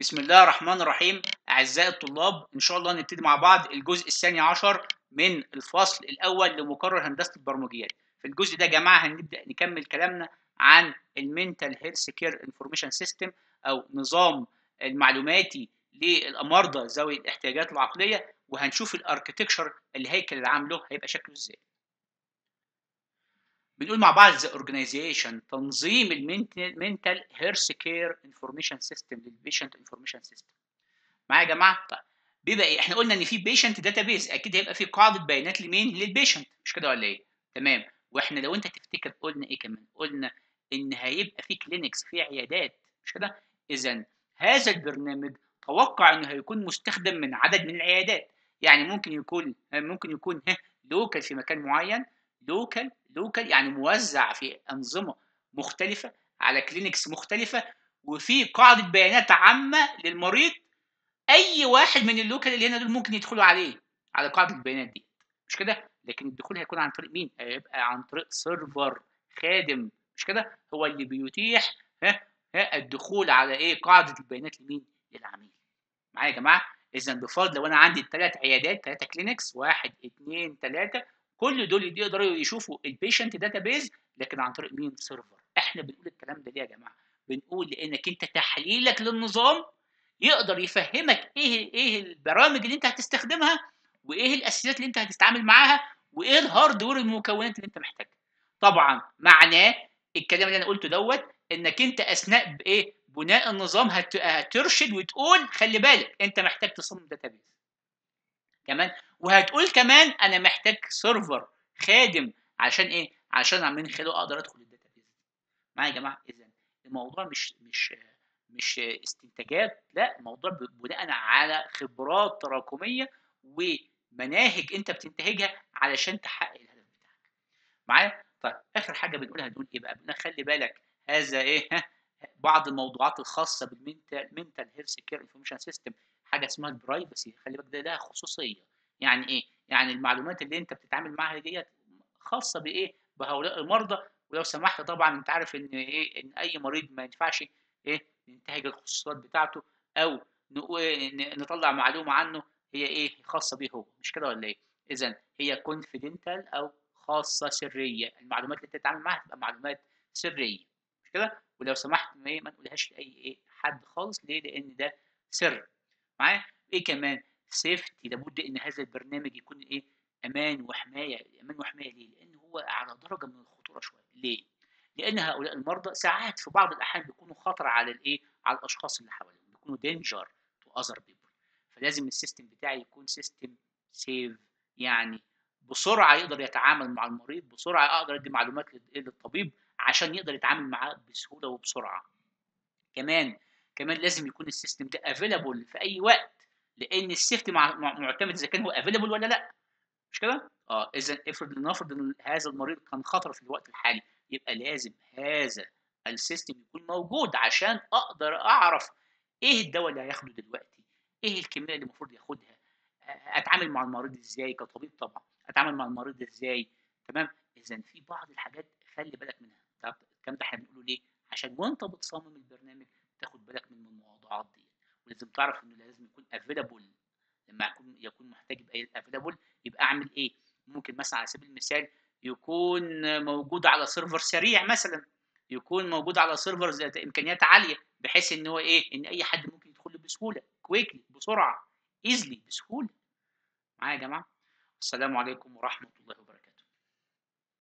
بسم الله الرحمن الرحيم أعزائي الطلاب إن شاء الله نبتدي مع بعض الجزء الثاني عشر من الفصل الأول لمقرر هندسة البرمجيات في الجزء ده يا جماعة هنبدأ نكمل كلامنا عن المنتال هيلث كير انفورميشن سيستم أو نظام المعلوماتي للمرضى ذوي الاحتياجات العقلية وهنشوف الاركتكشر الهيكل العام له هيبقى شكله ازاي بنقول مع بعض ذا اورجانيزيشن تنظيم المنتال هيرث كير انفورميشن سيستم للبيشنت انفورميشن سيستم معايا يا جماعه طيب بيبقى ايه احنا قلنا ان في بيشنت داتابيز اكيد هيبقى في قاعده بيانات لمين للبيشنت مش كده ولا ايه تمام واحنا لو انت تفتكر قلنا ايه كمان قلنا ان هيبقى في كلينكس في عيادات مش كده اذا هذا البرنامج توقع انه هيكون مستخدم من عدد من العيادات يعني ممكن يكون ممكن يكون لوكال في مكان معين لوكال لوكال يعني موزع في انظمه مختلفه على كلينكس مختلفه وفي قاعده بيانات عامه للمريض اي واحد من اللوكال اللي هنا دول ممكن يدخلوا عليه على قاعده البيانات دي مش كده لكن الدخول هيكون عن طريق مين هيبقى عن طريق سيرفر خادم مش كده هو اللي بيتيح ها ها الدخول على ايه قاعده البيانات لمين للعميل معايا يا جماعه اذا بفرض لو انا عندي ثلاث عيادات ثلاثه كلينكس واحد اثنين ثلاثه كل دول يقدروا يشوفوا البيشنت داتابيز لكن عن طريق مين سيرفر احنا بنقول الكلام ده ليه يا جماعه بنقول لانك انت تحليلك للنظام يقدر يفهمك ايه ايه البرامج اللي انت هتستخدمها وايه الاساسيات اللي انت هتتعامل معاها وايه الهاردوير المكونات اللي انت محتاجها طبعا معناه الكلام اللي انا قلته دوت انك انت اثناء بايه بناء النظام هترشد وتقول خلي بالك انت محتاج تصمم داتابيز كمان وهتقول كمان انا محتاج سيرفر خادم عشان ايه عشان من خلاله اقدر ادخل الداتابيز معايا يا جماعه اذا الموضوع مش مش مش استنتاجات لا الموضوع بناء على خبرات تراكميه ومناهج انت بتنتهجها علشان تحقق الهدف بتاعك معايا طيب اخر حاجه بنقولها بنقول ايه بقى بنقول خلي بالك هذا ايه ها بعض الموضوعات الخاصه بالمنتال منتال هيلث كير انفورميشن سيستم حاجه اسمها البرايفسي خلي بالك ده لها خصوصيه يعني ايه يعني المعلومات اللي انت بتتعامل معاها ديت خاصه بايه بهؤلاء المرضى ولو سمحت طبعا انت عارف ان ايه ان اي مريض ما ينفعش ايه ننتهج الخصوصيات بتاعته او نطلع معلومه عنه هي ايه خاصه بيه هو مش كده ولا ايه اذا هي كونفيدنتال او خاصه سريه المعلومات اللي انت تتعامل معاها تبقى معلومات سريه مش كده ولو سمحت ما, ما نقولهاش لاي ايه حد خالص ليه لان ده سر معايا ايه كمان سيفتي لابد ان هذا البرنامج يكون ايه امان وحمايه امان وحمايه ليه لان هو على درجه من الخطوره شويه ليه لان هؤلاء المرضى ساعات في بعض الاحيان بيكونوا خطر على الايه على الاشخاص اللي حواليهم بيكونوا دينجر تو اذر بيبل فلازم السيستم بتاعي يكون سيستم سيف يعني بسرعه يقدر يتعامل مع المريض بسرعه اقدر ادي معلومات للطبيب عشان يقدر يتعامل معاه بسهوله وبسرعه كمان كمان لازم يكون السيستم ده افيلابل في اي وقت لان السيفتي معتمد اذا كان هو افيلابل ولا لا مش كده اه اذا افرض لنفرض ان هذا المريض كان خطر في الوقت الحالي يبقى لازم هذا السيستم يكون موجود عشان اقدر اعرف ايه الدواء اللي هياخده دلوقتي ايه الكميه اللي المفروض ياخدها اتعامل مع المريض ازاي كطبيب طبعا اتعامل مع المريض ازاي تمام اذا في بعض الحاجات خلي بالك منها طب الكلام ده احنا بنقوله ليه عشان وانت بتصمم البرنامج تاخد بالك من الموضوعات دي ولازم تعرف انه لازم يكون افيلابل لما يكون يكون محتاج يبقى افيلابل يبقى اعمل ايه ممكن مثلا على سبيل المثال يكون موجود على سيرفر سريع مثلا يكون موجود على سيرفر ذات امكانيات عاليه بحيث ان هو ايه ان اي حد ممكن يدخل له بسهوله كويكلي بسرعه ايزلي بسهوله معايا يا جماعه السلام عليكم ورحمه الله